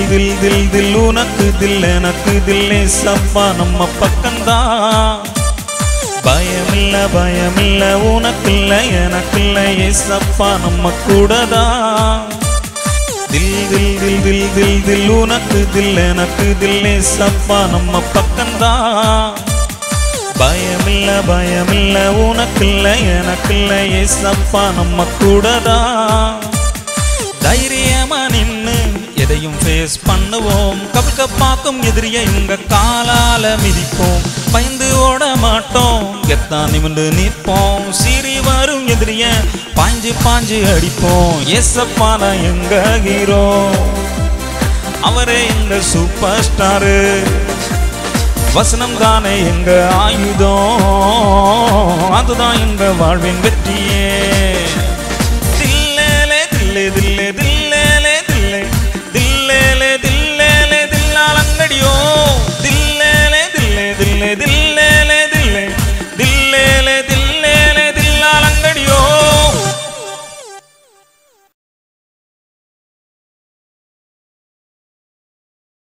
தில் தில் தில் உனக்கு தில் எனக்கு தில்லே சப்பா நம்ம பக்கம்தான் பயமில்ல பயமில்ல உனக்கில்ல எனக்கில்ல ஏசப்பா நம்ம கூடதான் தில் தில் தில் தில் தில் தில் உனக்கு தில் எனக்கு தில்லே சப்பா நம்ம பக்கம்தான் பயமில்ல பயமில்ல உனக்கில்ல எனக்கில்ல ஏசப்பா நம்ம கூடதான் தைரியமா நின்னு எதையும் ஃபேஸ் பண்ணுவோம் கவிழ்க்க பார்க்கும் எதிரிய இங்க காலால மிதிப்போம் பயந்து ஓட மாட்டோம் கெத்தான் நிமிந்து நிற்போம் சீறி வரும் எதிரிய பாஞ்சு பாஞ்சு அடிப்போம் ஏசப்பான எங்க ஹீரோ அவரே எங்க சூப்பர் ஸ்டாரு வசனம் தானே எங்க ஆயுதம் அதுதான் எங்க வாழ்வின் வெற்றி